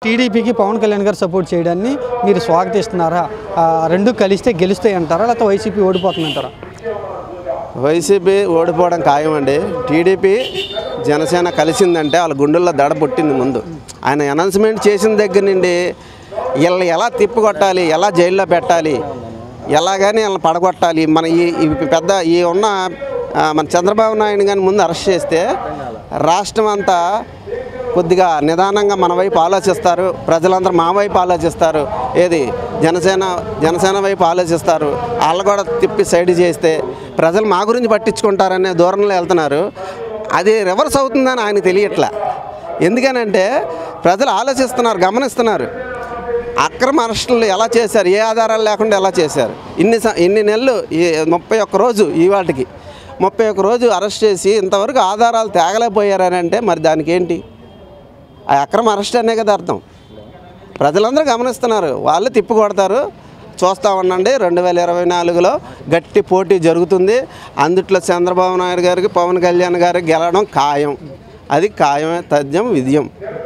టీడీపీకి పవన్ కళ్యాణ్ గారు సపోర్ట్ చేయడాన్ని మీరు స్వాగతిస్తున్నారా ఆ, రెండు కలిస్తే గెలుస్తాయి అంటారా లేకపోతే వైసీపీ ఓడిపోతుందంటారా వైసీపీ ఓడిపోవడం ఖాయం అండి టీడీపీ జనసేన కలిసిందంటే వాళ్ళ గుండెల్లో దడ పుట్టింది ముందు ఆయన అనౌన్స్మెంట్ చేసిన దగ్గర నుండి వీళ్ళని ఎలా తిప్పికొట్టాలి ఎలా జైల్లో పెట్టాలి ఎలాగని వీళ్ళని పడగొట్టాలి మన ఈ ఈ పెద్ద ఈ ఉన్న ఆ, మన చంద్రబాబు నాయుడు గారిని ముందు అరెస్ట్ చేస్తే రాష్ట్రం అంతా కొద్దిగా నిదానంగా మన వైపు ఆలోచిస్తారు ప్రజలందరూ మా వైపు ఆలోచిస్తారు ఏది జనసేన జనసేన వైపు ఆలోచిస్తారు వాళ్ళు కూడా తిప్పి సైడ్ చేస్తే ప్రజలు మా గురించి పట్టించుకుంటారనే దూరంలో వెళ్తున్నారు అది రివర్స్ అవుతుందని ఆయన తెలియట్లా ఎందుకనంటే ప్రజలు ఆలోచిస్తున్నారు గమనిస్తున్నారు అక్రమ అరెస్టులు ఎలా చేశారు ఏ ఆధారాలు లేకుండా ఎలా చేశారు ఇన్ని స- ఇన్ని నెలలు ఈ ముప్పై ఒక్క రోజు ఈ వాటికి ముప్పై ఒక్క రోజు అరెస్ట్ చేసి ఇంతవరకు ఆధారాలు తేగలేకపోయారని అంటే మరి దానికి ఏంటి ఆ అక్రమ అరెస్ట్ అనే కదా అర్థం ప్రజలందరూ గమనిస్తున్నారు వాళ్ళు తిప్పి కొడతారు చూస్తూ ఉండండి రెండు వేల ఇరవై నాలుగులో గట్టి పోటీ జరుగుతుంది అందుట్లో చంద్రబాబు నాయుడు గారికి పవన్ కళ్యాణ్ గారికి గెలవడం ఖాయం అది ఖాయమే తథ్యం విజయం